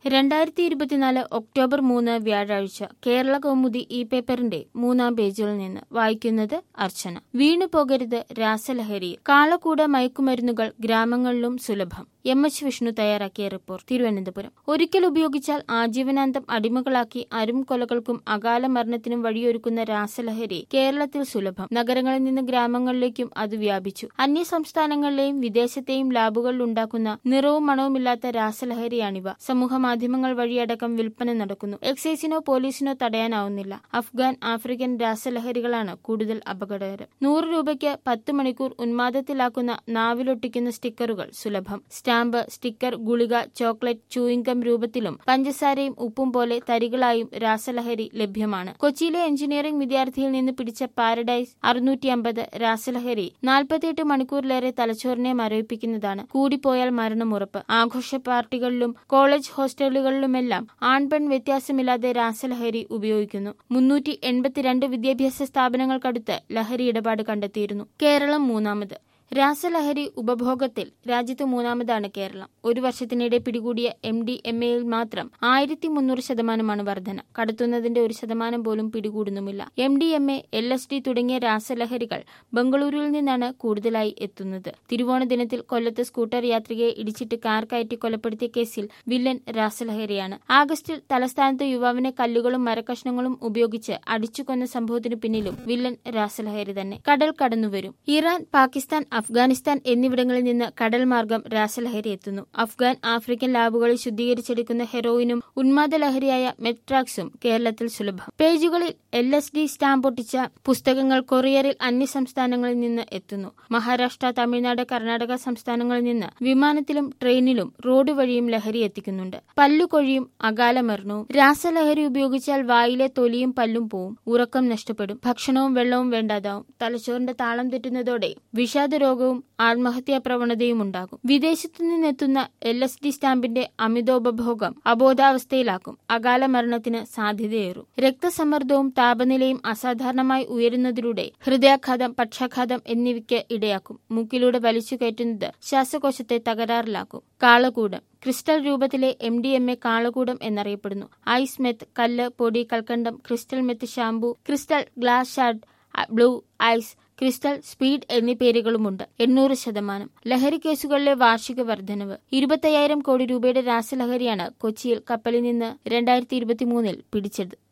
രണ്ടായിരത്തി ഇരുപത്തിനാല് ഒക്ടോബർ മൂന്ന് വ്യാഴാഴ്ച കേരള കൗമുദി ഈ പേപ്പറിന്റെ മൂന്നാം പേജിൽ നിന്ന് വായിക്കുന്നത് അർച്ചന വീണു പോകരുത് രാസലഹരിയിൽ കാളക്കൂട മയക്കുമരുന്നുകൾ ഗ്രാമങ്ങളിലും സുലഭം എം എച്ച് വിഷ്ണു തയ്യാറാക്കിയ റിപ്പോർട്ട് തിരുവനന്തപുരം ഒരിക്കൽ ഉപയോഗിച്ചാൽ ആജീവനാന്തം അടിമകളാക്കി അരും കൊലകൾക്കും അകാല മരണത്തിനും വഴിയൊരുക്കുന്ന രാസലഹരി കേരളത്തിൽ സുലഭം നഗരങ്ങളിൽ നിന്ന് ഗ്രാമങ്ങളിലേക്കും അത് വ്യാപിച്ചു അന്യ സംസ്ഥാനങ്ങളിലെയും വിദേശത്തെയും ലാബുകളിൽ ഉണ്ടാക്കുന്ന നിറവും മണവുമില്ലാത്ത രാസലഹരിയാണിവ സമൂഹ മാധ്യമങ്ങൾ വഴിയടക്കം വിൽപ്പന നടക്കുന്നു എക്സൈസിനോ പോലീസിനോ തടയാനാവുന്നില്ല അഫ്ഗാൻ ആഫ്രിക്കൻ രാസലഹരികളാണ് കൂടുതൽ അപകടകരം നൂറ് രൂപയ്ക്ക് പത്ത് മണിക്കൂർ ഉന്മാദത്തിലാക്കുന്ന നാവിലൊട്ടിക്കുന്ന സ്റ്റിക്കറുകൾ സുലഭം സ്റ്റാമ്പ് സ്റ്റിക്കർ ഗുളിക ചോക്ലേറ്റ് ചൂയിങ്കം രൂപത്തിലും പഞ്ചസാരയും ഉപ്പും പോലെ തരികളായും രാസലഹരി ലഭ്യമാണ് കൊച്ചിയിലെ എഞ്ചിനീയറിംഗ് വിദ്യാർത്ഥിയിൽ നിന്ന് പിടിച്ച പാരഡൈസ് അറുന്നൂറ്റി അമ്പത് രാസലഹരി നാൽപ്പത്തിയെട്ട് മണിക്കൂറിലേറെ തലച്ചോറിനെ മരവിപ്പിക്കുന്നതാണ് കൂടിപ്പോയാൽ മരണം ഉറപ്പ് ആഘോഷ പാർട്ടികളിലും കോളേജ് ഹോസ്റ്റലുകളിലുമെല്ലാം ആൺപെൺ വ്യത്യാസമില്ലാതെ രാസലഹരി ഉപയോഗിക്കുന്നു മുന്നൂറ്റി എൺപത്തിരണ്ട് വിദ്യാഭ്യാസ സ്ഥാപനങ്ങൾക്കടുത്ത് ലഹരി ഇടപാട് കണ്ടെത്തിയിരുന്നു കേരളം മൂന്നാമത് രാസലഹരി ഉപഭോഗത്തിൽ രാജ്യത്ത് മൂന്നാമതാണ് കേരളം ഒരു വർഷത്തിനിടെ പിടികൂടിയ എം ഡി എം എയിൽ മാത്രം ആയിരത്തി മുന്നൂറ് ശതമാനമാണ് വർധന കടത്തുന്നതിന്റെ ഒരു ശതമാനം പോലും പിടികൂടുന്നുമില്ല M D M A L S D തുടങ്ങിയ രാസലഹരികൾ ബംഗളൂരുവിൽ നിന്നാണ് കൂടുതലായി എത്തുന്നത് തിരുവോണ ദിനത്തിൽ കൊല്ലത്ത് സ്കൂട്ടർ യാത്രികയെ ഇടിച്ചിട്ട് കാർ കയറ്റി കൊലപ്പെടുത്തിയ കേസിൽ വില്ലൻ രാസലഹരിയാണ് ആഗസ്റ്റിൽ തലസ്ഥാനത്ത് യുവാവിനെ കല്ലുകളും മരക്കഷ്ണങ്ങളും ഉപയോഗിച്ച് അടിച്ചുകൊന്ന സംഭവത്തിനു പിന്നിലും വില്ലൻ രാസലഹരി തന്നെ കടൽ കടന്നുവരും ഇറാൻ പാകിസ്ഥാൻ അഫ്ഗാനിസ്ഥാൻ എന്നിവിടങ്ങളിൽ നിന്ന് കടൽ മാർഗം രാസലഹരി എത്തുന്നു അഫ്ഗാൻ ആഫ്രിക്കൻ ലാബുകളിൽ ശുദ്ധീകരിച്ചെടുക്കുന്ന ഹെറോയിനും ഉന്മാദ ലഹരിയായ മെട്രാക്സും കേരളത്തിൽ സുലഭം പേജുകളിൽ എൽ എസ് ഡി സ്റ്റാമ്പ് ഒട്ടിച്ച പുസ്തകങ്ങൾ കൊറിയറിൽ അന്യ സംസ്ഥാനങ്ങളിൽ നിന്ന് എത്തുന്നു മഹാരാഷ്ട്ര തമിഴ്നാട് കർണാടക സംസ്ഥാനങ്ങളിൽ നിന്ന് വിമാനത്തിലും ട്രെയിനിലും റോഡ് വഴിയും ലഹരി എത്തിക്കുന്നുണ്ട് പല്ലുകൊഴിയും അകാല മരണവും രാസലഹരി ഉപയോഗിച്ചാൽ വായിലെ തൊലിയും പല്ലും പോവും ഉറക്കം നഷ്ടപ്പെടും ഭക്ഷണവും വെള്ളവും വേണ്ടാതാവും തലച്ചോറിന്റെ താളം തെറ്റുന്നതോടെ വിഷാദ രോഗവും ആത്മഹത്യാ പ്രവണതയും ഉണ്ടാകും വിദേശത്തു നിന്നെത്തുന്ന എൽ എസ് ഡി സ്റ്റാമ്പിന്റെ അമിതോപഭോഗം അബോധാവസ്ഥയിലാക്കും അകാല മരണത്തിന് സാധ്യതയേറും രക്തസമ്മർദ്ദവും താപനിലയും അസാധാരണമായി ഉയരുന്നതിലൂടെ ഹൃദയാഘാതം പക്ഷാഘാതം എന്നിവയ്ക്ക് ഇടയാക്കും മൂക്കിലൂടെ വലിച്ചു കയറ്റുന്നത് ശ്വാസകോശത്തെ തകരാറിലാക്കും കാളകൂടം ക്രിസ്റ്റൽ രൂപത്തിലെ എം ഡി എം എ കാളകൂടം എന്നറിയപ്പെടുന്നു ഐസ് മെത്ത് കല്ല് പൊടി കൽക്കണ്ടം crystal meth shampoo crystal glass shard blue ice crystal speed എന്നീ പേരുകളുമുണ്ട് എണ്ണൂറ് ശതമാനം ലഹരി കേസുകളിലെ വാർഷിക വർധനവ് ഇരുപത്തയ്യായിരം കോടി രൂപയുടെ രാസലഹരിയാണ് കൊച്ചിയിൽ കപ്പലിൽ നിന്ന് രണ്ടായിരത്തി ഇരുപത്തിമൂന്നിൽ പിടിച്ചത്